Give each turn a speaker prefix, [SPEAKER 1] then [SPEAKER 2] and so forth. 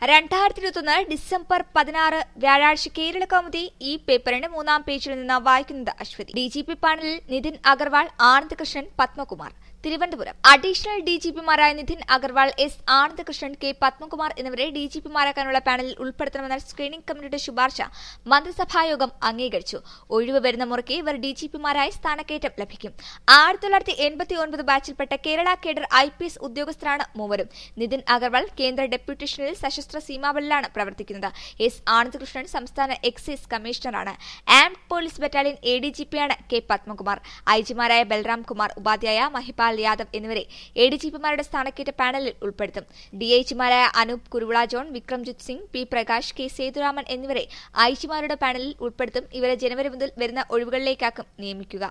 [SPEAKER 1] രണ്ടായിരത്തി ഇരുപത്തൊന്ന് ഡിസംബർ പതിനാറ് വ്യാഴാഴ്ച കേരള കൗമുദി ഈ പേപ്പറിന്റെ മൂന്നാം പേജിൽ നിന്ന് വായിക്കുന്നത് അശ്വതി ഡി ജി പി പാനലിൽ Nitin Agarwal Anandakrishnan Padmakumar Thiruvananthapuram additional D G പിമാരായ നിതിൻ അഗർവാൾ എസ് ആനന്ദകൃഷ്ണൻ കെ പത്മകുമാർ എന്നിവരെ ഡി ജി പിമാരാക്കാനുള്ള പാനലിൽ ഉൾപ്പെടുത്തണമെന്ന സ്ക്രീനിംഗ് കമ്മിറ്റിയുടെ ശുപാർശ മന്ത്രിസഭായോഗം അംഗീകരിച്ചു ഒഴിവ് വരുന്ന മുറയ്ക്ക് ഇവർ ഡി ജി പിമാരായി സ്ഥാനക്കയറ്റം ലഭിക്കും ആയിരത്തി തൊള്ളായിരത്തി എൺപത്തി ഒൻപത് ബാച്ചിൽപ്പെട്ട Kerala cadre I P S ഉദ്യോഗസ്ഥരാണ് മൂവരും നിതിൻ അഗർവാൾ കേന്ദ്ര ഡെപ്യൂട്ടേഷനിൽ സശസ്ത്ര സീമാബലിലാണ് പ്രവർത്തിക്കുന്നത് എസ് ആനന്ദകൃഷ്ണൻ സംസ്ഥാന എക്സൈസ് കമ്മീഷണറാണ് armed police battalion A D G പിയാണ് കെ പത്മകുമാർ ഐ ജിമാരായ ബൽറാം കുമാർ ഉപാധ്യായ മഹിപാൽ യാദവ് എന്നിവരെ എ ഡി ജി പിമാരുടെ സ്ഥാനക്കയറ്റ പാനലിൽ ഉൾപ്പെടുത്തും ഡി ഐ ജിമാരായ അനൂപ് കുരുവിള ജോൺ വിക്രംജിത് സിംഗ് പി പ്രകാശ് കെ സേതുരാമൻ എന്നിവരെ ഐ ജിമാരുടെ പാനലിൽ ഉൾപ്പെടുത്തും ഇവരെ ജനുവരി മുതൽ വരുന്ന ഒഴിവുകളിലേക്കാക്കും നിയമിക്കുക